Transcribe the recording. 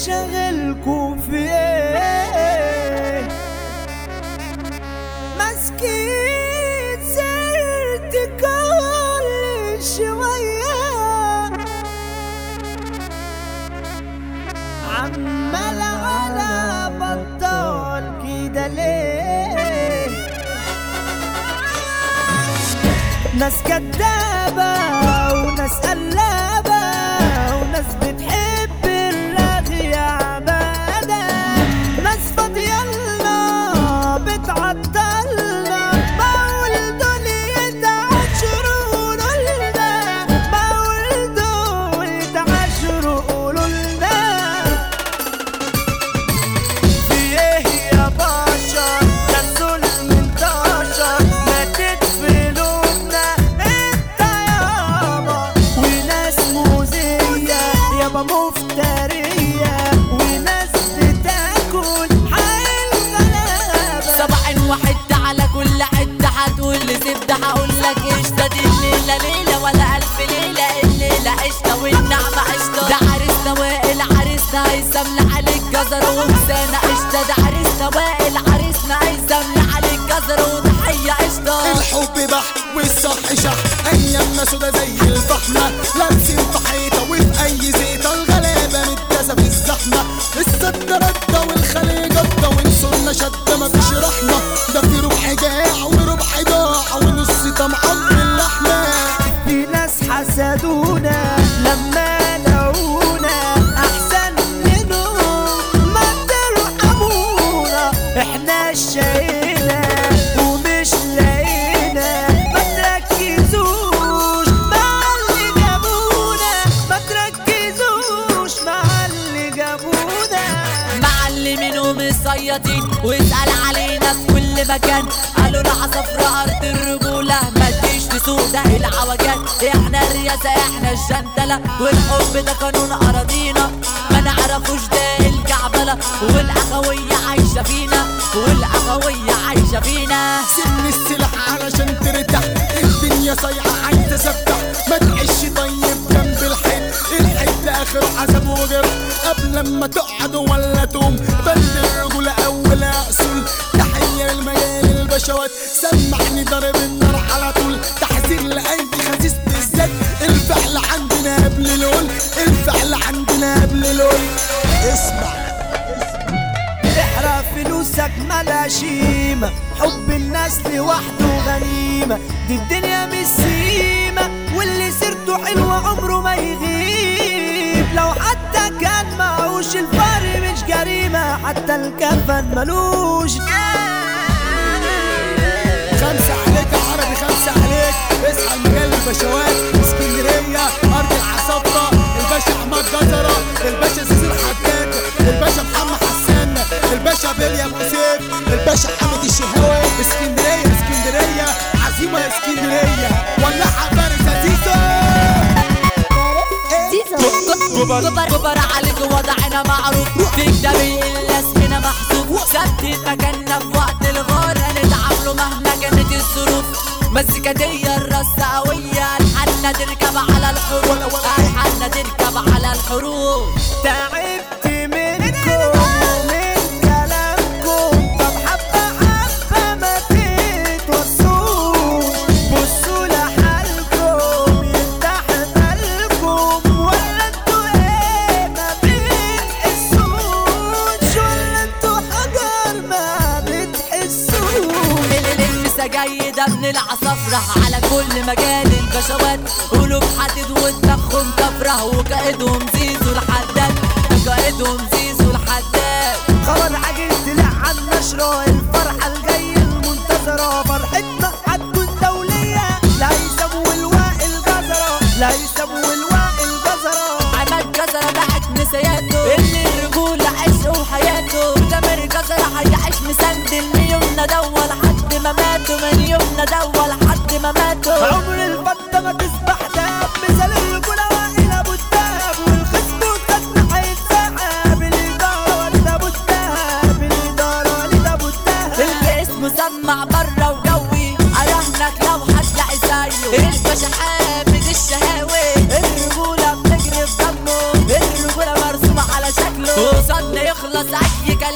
شغلكوا في ايه مسكين صرت كل شوية عمال على بطال كده ليه ناس كدابة وناس قلابة وناس بتحب الرغي عبادة ناس فاضيالنا بتعطلنا بقول دول يتعاشروا قولوا لنا بقول دول يتعاشروا قولوا لنا في ايه يا بشر ده الظلم انتشر ماتت في قلوبنا انت يابا وناس مؤذية يابا مفترية وناس بتاكل حي الغلابة صباح واحد على كل حتة هتقول لي زبدة هقول لك قشطة دي الليلة ليلة ولا ألف ليلة الليلة قشطة والنعمة قشطة ده عريسنا وائل عريسنا هيثم عليك جزر ومسانة قشطة ده عريسنا وائل عريسنا هيثم عليك جزر وضحية قشطة الحب بح والصح شح ايامنا سودا زي الفحمة لابسين في حيطة وفي اي زيطة الغلابة متداسة في الزحمة السد ردة والخليج جدة ونصرنا شدة مفيش رحمة ده في ربع جاع وربع ضاع ونص طمعان باللحمة في ناس حسدونا لما لقونا احسن منهم ما ترحمونا احنا شقينا ومش لاقينا ما تركزوش مع اللي جابونا ما تركزوش مع اللي جابونا معلمين ومصيطين واسأل علينا في كل مكان قالوا راح صفرا أرض الرجولة ما تجيش تسوق ده العوجات احنا الرياسة احنا الجنتلة والحب ده قانون أراضينا ما نعرفوش ده الكعبلة والأخوية عايشة فينا والأخوية عايشة فينا سن السلاح علشان ترتاح الدنيا صايعة عايزة سفتح ما تعيش طيب جنب الحيط الحيط اخر عذاب وجرح قبل ما تقعد ولا تقوم بند الرجولة اول اصول تحية للمجال البشوات سمعني ضرب النار على طول تحذير لاي خسيس بالذات الفعل عندنا قبل لون الفعل عندنا قبل لون اسمع احرق فلوسك ملا شيمة حب الناس لوحده غنيمة دي الدنيا مش سيمة واللي سيرته حلوة عمره ما يغيب لو حتى كان معوش الفرق مش جريمة حتى الكفن ملوش خمسة عليك يا عربي خمسة عليك اصحى المجال البشوات اسكندرية أرض العصابة الباشا أحمد جزرة الباشا سيسي الحداد الباشا محمد حسان الباشا بيليا أبو سيف الباشا حمد الشهاوي اسكندرية اسكندرية عزيمة يا اسكندرية ولعها فارس يا زيزو كبر كبر عليك وضعنا معروف في كتابي إلا اسمنا محذوف ثبت مكاننا في وقت الغارة نتعاملوا مهما كانت الظروف مسكتية الرصة قوية الحنة تركب على الحروف الحنة تركب على الحروف تعبت منكم ومن كلامكم طب حبة حبة ما تتوصوش بصوا لحالكم يفتح بالكم ولا انتوا ايه ما بتحسوش ولا انتوا حجر ما بتحسوش لسه جاي ده من العصافرة على كل مجال البشوات قلوب حديد ودماغهم كفرة وقائدهم زيزو الحداد قائدهم زيزو الحداد خبر عاجل طلع عن نشرة الفرحة الجاية المنتظرة فرحتنا هتكون دولية لا يسموا الواء الجزرة لا يسموا الواء الجزرة عماد جزرة بعت نسياته اللي الرجولة عشق وحياته تامر جزرة هيعيش مسندل مليون دول لحد ما ماتوا مليون دول لحد ما ماتوا عمر البطة ما تسبح داب مثال الرجولة وائل ابو الدهب والخصم والخصم هيتسحب الإدارة والد ابو الدهب الإدارة والد ابو الدهب الاسم سمع برا وجوي اراهنك لو هتلاقي زيه الباشا حامد الشهاوي الرجولة بتجري في دمه الرجولة مرسومة على شكله خلص اي كلام